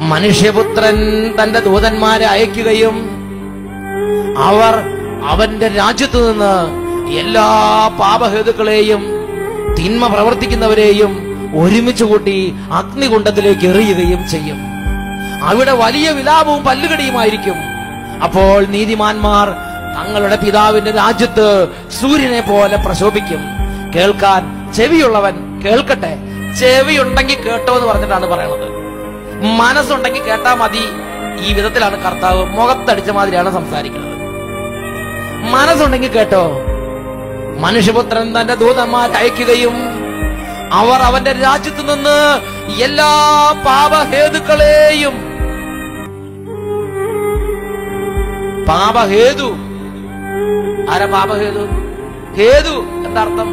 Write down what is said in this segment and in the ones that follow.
മനുഷ്യപുത്രൻ തന്റെ ദൂതന്മാരെ അയക്കുകയും അവർ അവന്റെ രാജ്യത്തു നിന്ന് എല്ലാ പാപഹേതുക്കളെയും തിന്മ പ്രവർത്തിക്കുന്നവരെയും ഒരുമിച്ച് കൂട്ടി അഗ്നികുണ്ഡത്തിലേക്ക് എറിയുകയും ചെയ്യും അവിടെ വലിയ വിലാപവും പല്ലുകടിയുമായിരിക്കും അപ്പോൾ നീതിമാന്മാർ തങ്ങളുടെ പിതാവിന്റെ രാജ്യത്ത് സൂര്യനെ പോലെ പ്രശോഭിക്കും കേൾക്കാൻ ചെവിയുള്ളവൻ കേൾക്കട്ടെ ചെവിയുണ്ടെങ്കിൽ കേട്ടോ എന്ന് പറഞ്ഞിട്ടാണ് പറയണത് മനസ്സുണ്ടെങ്കിൽ കേട്ടാ മതി ഈ വിധത്തിലാണ് കർത്താവ് മുഖത്തടിച്ച മാതിരിയാണ് സംസാരിക്കുന്നത് മനസ്സുണ്ടെങ്കിൽ കേട്ടോ മനുഷ്യപുത്രൻ തന്റെ ദൂതന്മാർ അയക്കുകയും അവർ അവന്റെ രാജ്യത്തു നിന്ന് എല്ലാ പാപഹേതുക്കളെയും പാപഹേതു ആരാ പാപഹേതു ഹേതു എന്താ അർത്ഥം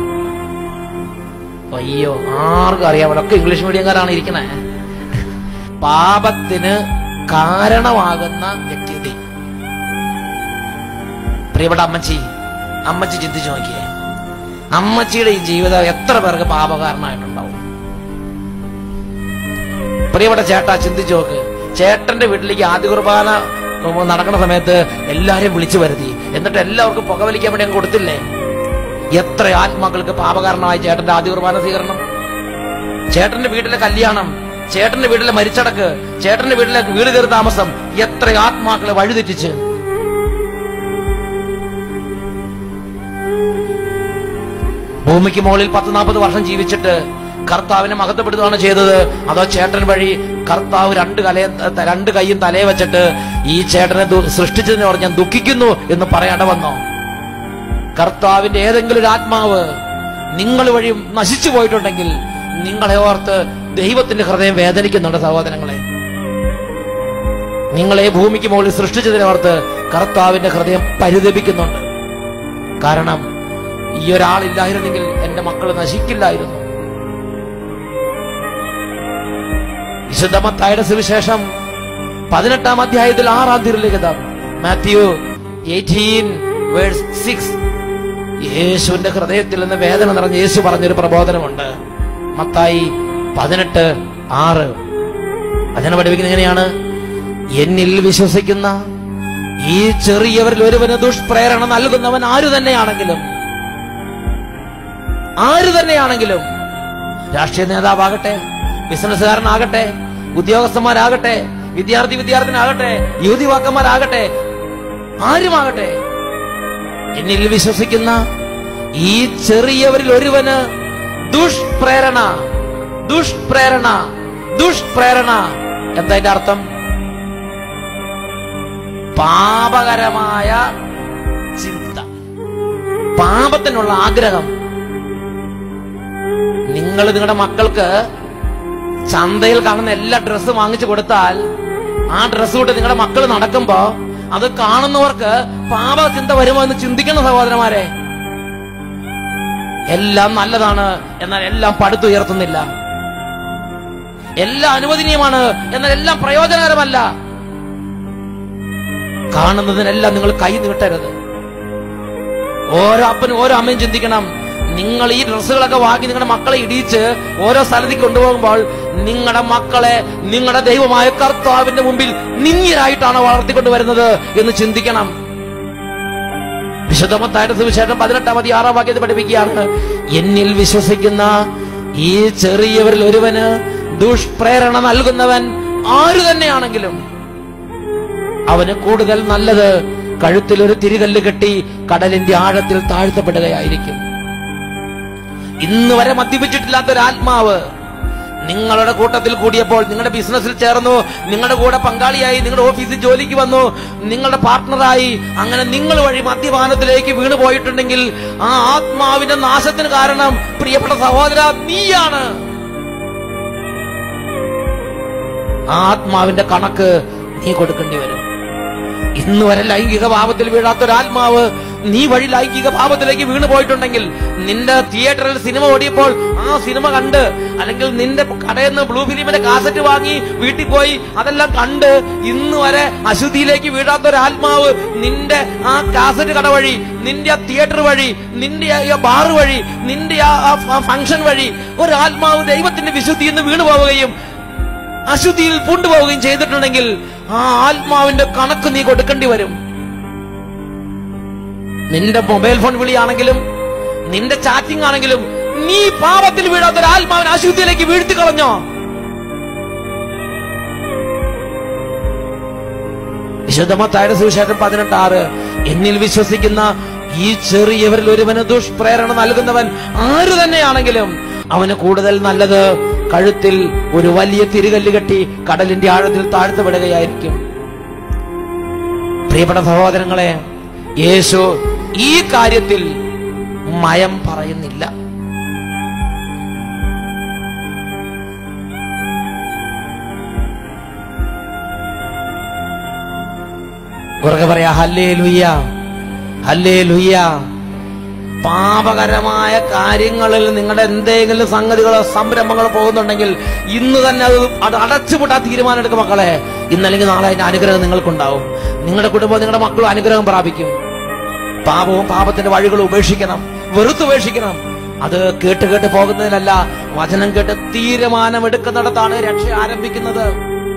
അയ്യോ ആർക്കും അറിയാം ഒക്കെ ഇംഗ്ലീഷ് മീഡിയംകാരാണ് ഇരിക്കണേ പാപത്തിന് കാരണമാകുന്ന വ്യക്തി പ്രിയപ്പെട്ട അമ്മച്ചി അമ്മച്ചി ചിന്തിച്ചു നോക്കിയേ അമ്മച്ചിയുടെ ഈ ജീവിതം എത്ര പേർക്ക് പാപകാരണമായിട്ടുണ്ടാവും പ്രിയപ്പെട്ട ചേട്ടാ ചിന്തിച്ചു നോക്ക് ചേട്ടന്റെ വീട്ടിലേക്ക് ആദ്യ കുർബാന നടക്കുന്ന സമയത്ത് എല്ലാരെയും വിളിച്ചു വരുത്തി എന്നിട്ട് എല്ലാവർക്കും പുകവലിക്കാൻ വേണ്ടി അങ്ങ് കൊടുത്തില്ലേ എത്ര ആത്മാക്കൾക്ക് പാപകാരണമായി ചേട്ടന്റെ ആദ്യ കുർബാന സ്വീകരണം ചേട്ടന്റെ വീട്ടിലെ കല്യാണം ചേട്ടന്റെ വീട്ടിലെ മരിച്ചടക്ക് ചേട്ടന്റെ വീട്ടിലെ വീട് കയറി താമസം എത്ര ആത്മാക്കളെ വഴിതെറ്റിച്ച് ഭൂമിക്ക് മുകളിൽ പത്ത് നാൽപ്പത് വർഷം ജീവിച്ചിട്ട് കർത്താവിനെ മഹത്വപ്പെടുത്തുകയാണ് ചെയ്തത് അതോ ചേട്ടൻ വഴി കർത്താവ് രണ്ട് കലയെ രണ്ട് കൈയും തലയെ വെച്ചിട്ട് ഈ ചേട്ടനെ ദു- സൃഷ്ടിച്ചതിനെ പറഞ്ഞ് ഞാൻ ദുഃഖിക്കുന്നു എന്ന് പറയേണ്ട വന്നോ കർത്താവിന്റെ ഏതെങ്കിലും ഒരു ആത്മാവ് നിങ്ങൾ വഴി നശിച്ചു പോയിട്ടുണ്ടെങ്കിൽ നിങ്ങളെ ഓർത്ത് ദൈവത്തിന്റെ ഹൃദയം വേദനിക്കുന്നുണ്ട് സഹോദരങ്ങളെ നിങ്ങളെ ഭൂമിക്ക് മുകളിൽ സൃഷ്ടിച്ചതിനെ ഓർത്ത് കർത്താവിന്റെ ഹൃദയം പരിതപിക്കുന്നുണ്ട് കാരണം ഈ ഒരാളില്ലായിരുന്നെങ്കിൽ എന്റെ മക്കൾ നശിക്കില്ലായിരുന്നു വിശുദ്ധമത്തായുടെ സുവിശേഷം പതിനെട്ടാം അധ്യായത്തിൽ ആറാം തിരുലിഖിതം മാത്യു എയ്റ്റീൻ വേഴ്സ് സിക്സ് യേശുവിന്റെ ഹൃദയത്തിൽ നിന്ന് വേദന നിറഞ്ഞ യേശു പറഞ്ഞൊരു പ്രബോധനമുണ്ട് മത്തായി പതിനെട്ട് ആറ് വചനം പഠിപ്പിക്കുന്നത് എങ്ങനെയാണ് എന്നിൽ വിശ്വസിക്കുന്ന ഈ ചെറിയവരിൽ ഒരുവന് ദുഷ്പ്രേരണ നൽകുന്നവൻ ആരു തന്നെയാണെങ്കിലും ആര് തന്നെയാണെങ്കിലും രാഷ്ട്രീയ നേതാവാകട്ടെ ബിസിനസ്സുകാരനാകട്ടെ ഉദ്യോഗസ്ഥന്മാരാകട്ടെ വിദ്യാർത്ഥി വിദ്യാർത്ഥിനാകട്ടെ യുവതിവാക്കന്മാരാകട്ടെ ആരുമാകട്ടെ എന്നിൽ വിശ്വസിക്കുന്ന ഈ ചെറിയവരിൽ ഒരുവന് ദുഷ്പ്രേരണ ദുഷ്പ്രേരണ ദുഷ്പ്രേരണ എന്താ അതിന്റെ അർത്ഥം പാപകരമായ ചിന്ത പാപത്തിനുള്ള ആഗ്രഹം നിങ്ങൾ നിങ്ങളുടെ മക്കൾക്ക് ചന്തയിൽ കാണുന്ന എല്ലാ ഡ്രസ്സ് വാങ്ങിച്ചു കൊടുത്താൽ ആ ഡ്രസ്സ് കൊണ്ട് നിങ്ങളുടെ മക്കൾ നടക്കുമ്പോ അത് കാണുന്നവർക്ക് പാപചിന്ത വരുമോ എന്ന് ചിന്തിക്കുന്ന സഹോദരന്മാരെ എല്ലാം നല്ലതാണ് എന്നാൽ എല്ലാം പടുത്തുയർത്തുന്നില്ല എല്ലാം അനുവദനീയമാണ് എന്നാൽ എല്ലാം പ്രയോജനകരമല്ല കാണുന്നതിനെല്ലാം നിങ്ങൾ കൈ നീട്ടരുത് ഓരോ അപ്പനും ഓരോ അമ്മയും ചിന്തിക്കണം നിങ്ങൾ ഈ ഡ്രസ്സുകളൊക്കെ വാങ്ങി നിങ്ങളുടെ മക്കളെ ഇടിച്ച് ഓരോ സ്ഥലത്തേക്ക് കൊണ്ടുപോകുമ്പോൾ നിങ്ങളുടെ മക്കളെ നിങ്ങളുടെ ദൈവമായ കർത്താവിന്റെ മുമ്പിൽ നിന്ദ്യരായിട്ടാണ് വളർത്തിക്കൊണ്ടുവരുന്നത് എന്ന് ചിന്തിക്കണം വിശുദ്ധമത്തായിട്ട് സുവിശേഷം പതിനെട്ടാം മതി ആറാം വാക്യത്തിൽ പഠിപ്പിക്കുകയാണ് എന്നിൽ വിശ്വസിക്കുന്ന ഈ ചെറിയവരിൽ ഒരുവന് ദുഷ്പ്രേരണ നൽകുന്നവൻ ആരു തന്നെയാണെങ്കിലും അവന് കൂടുതൽ നല്ലത് കഴുത്തിൽ ഒരു തിരികല്ല് കെട്ടി കടലിന്റെ ആഴത്തിൽ താഴ്ത്തപ്പെടുകയായിരിക്കും ഇന്ന് വരെ മദ്യപിച്ചിട്ടില്ലാത്ത ഒരു ആത്മാവ് നിങ്ങളുടെ കൂട്ടത്തിൽ കൂടിയപ്പോൾ നിങ്ങളുടെ ബിസിനസ്സിൽ ചേർന്നു നിങ്ങളുടെ കൂടെ പങ്കാളിയായി നിങ്ങളുടെ ഓഫീസിൽ ജോലിക്ക് വന്നു നിങ്ങളുടെ പാർട്ട്ണറായി അങ്ങനെ നിങ്ങൾ വഴി മദ്യപാനത്തിലേക്ക് വീണു പോയിട്ടുണ്ടെങ്കിൽ ആ ആത്മാവിന്റെ നാശത്തിന് കാരണം പ്രിയപ്പെട്ട സഹോദര നീയാണ് ആ ആത്മാവിന്റെ കണക്ക് നീ കൊടുക്കേണ്ടി വരും ഇന്ന് വരെ ലൈംഗിക ഭാവത്തിൽ വീഴാത്ത ഒരു ആത്മാവ് നീ വഴി ലൈംഗിക ഭാവത്തിലേക്ക് വീണു പോയിട്ടുണ്ടെങ്കിൽ നിന്റെ തിയേറ്ററിൽ സിനിമ ഓടിയപ്പോൾ ആ സിനിമ കണ്ട് അല്ലെങ്കിൽ നിന്റെ കടയിൽ നിന്ന് ബ്ലൂ ഫിലിമിന്റെ കാസറ്റ് വാങ്ങി വീട്ടിൽ പോയി അതെല്ലാം കണ്ട് ഇന്ന് വരെ അശുദ്ധിയിലേക്ക് വീഴാത്ത ഒരു ആത്മാവ് നിന്റെ ആ കാസറ്റ് കട വഴി നിന്റെ ആ തിയേറ്റർ വഴി നിന്റെ ആ ബാർ വഴി നിന്റെ ആ ഫംഗ്ഷൻ വഴി ഒരു ആത്മാവ് ദൈവത്തിന്റെ വിശുദ്ധിയിൽ നിന്ന് വീണു പോവുകയും അശുദ്ധിയിൽ പൂണ്ടുപോവുകയും ചെയ്തിട്ടുണ്ടെങ്കിൽ ആ ആത്മാവിന്റെ കണക്ക് നീ കൊടുക്കേണ്ടി വരും നിന്റെ മൊബൈൽ ഫോൺ വിളിയാണെങ്കിലും നിന്റെ ചാറ്റിംഗ് ആണെങ്കിലും നീ പാപത്തിൽ വീഴാത്ത ഒരു ആത്മാവിനെ അശുദ്ധിയിലേക്ക് വീഴ്ത്തി കളഞ്ഞോ വിശുദ്ധമത്തായുടെ സുവിശേഷം പതിനെട്ടാറ് എന്നിൽ വിശ്വസിക്കുന്ന ഈ ചെറിയവരിൽ ഒരുവന് ദുഷ്പ്രേരണ നൽകുന്നവൻ ആരു തന്നെയാണെങ്കിലും അവന് കൂടുതൽ നല്ലത് കഴുത്തിൽ ഒരു വലിയ തിരുകല്ല് കെട്ടി കടലിന്റെ ആഴത്തിൽ താഴ്ത്തപ്പെടുകയായിരിക്കും പ്രിയപ്പെട്ട സഹോദരങ്ങളെ യേശു ഈ കാര്യത്തിൽ മയം പറയുന്നില്ല ഉറക്കെ പറയാ ഹല്ലേ ലുയ്യ ഹല്ലേ ലുയ്യ പാപകരമായ കാര്യങ്ങളിൽ നിങ്ങളുടെ എന്തെങ്കിലും സംഗതികളോ സംരംഭങ്ങളോ പോകുന്നുണ്ടെങ്കിൽ ഇന്ന് തന്നെ അത് അത് അടച്ചുപൂട്ടാ തീരുമാനം എടുക്കും മക്കളെ ഇന്നല്ലെങ്കിൽ നാളെ അതിന്റെ അനുഗ്രഹം നിങ്ങൾക്കുണ്ടാവും നിങ്ങളുടെ കുടുംബം നിങ്ങളുടെ മക്കളും അനുഗ്രഹം പ്രാപിക്കും പാപവും പാപത്തിന്റെ വഴികളും ഉപേക്ഷിക്കണം വെറുത്തുപേക്ഷിക്കണം അത് കേട്ട് കേട്ട് പോകുന്നതിനല്ല വചനം കേട്ട് തീരുമാനമെടുക്കുന്നിടത്താണ് രക്ഷ ആരംഭിക്കുന്നത്